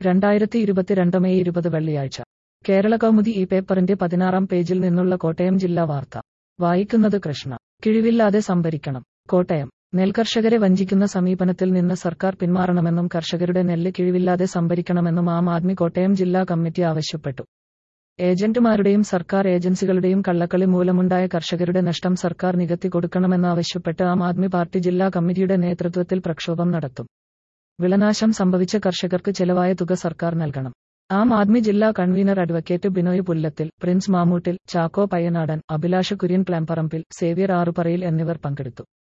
രണ്ടായിരത്തി ഇരുപത്തിരണ്ട് മെയ് ഇരുപത് വെള്ളിയാഴ്ച കേരള കൗമുദി ഈ പേപ്പറിന്റെ പതിനാറാം പേജിൽ നിന്നുള്ള കോട്ടയം ജില്ലാ വാർത്ത വായിക്കുന്നത് കൃഷ്ണ കിഴിവില്ലാതെ സംഭരിക്കണം കോട്ടയം നെൽകർഷകരെ വഞ്ചിക്കുന്ന സമീപനത്തിൽ നിന്ന് സർക്കാർ പിന്മാറണമെന്നും കർഷകരുടെ നെല്ല് കിഴിവില്ലാതെ സംഭരിക്കണമെന്നും ആം ആദ്മി കോട്ടയം ജില്ലാ കമ്മിറ്റി ആവശ്യപ്പെട്ടു ഏജന്റുമാരുടെയും സർക്കാർ ഏജൻസികളുടെയും കള്ളക്കളി മൂലമുണ്ടായ കർഷകരുടെ നഷ്ടം സർക്കാർ നികത്തി കൊടുക്കണമെന്നാവശ്യപ്പെട്ട് ആം ആദ്മി പാർട്ടി ജില്ലാ കമ്മിറ്റിയുടെ നേതൃത്വത്തിൽ പ്രക്ഷോഭം നടത്തും വിളനാശം സംഭവിച്ച കർഷകർക്ക് ചെലവായ തുക സർക്കാർ നൽകണം ആം ആദ്മി ജില്ലാ convener advocate Binoy Pullathil Prince Mamoottil Chacko Payyanadan Abhilash Kurian Plamparambil Xavier Aruparayil എന്നിവർ പങ്കെടുത്തു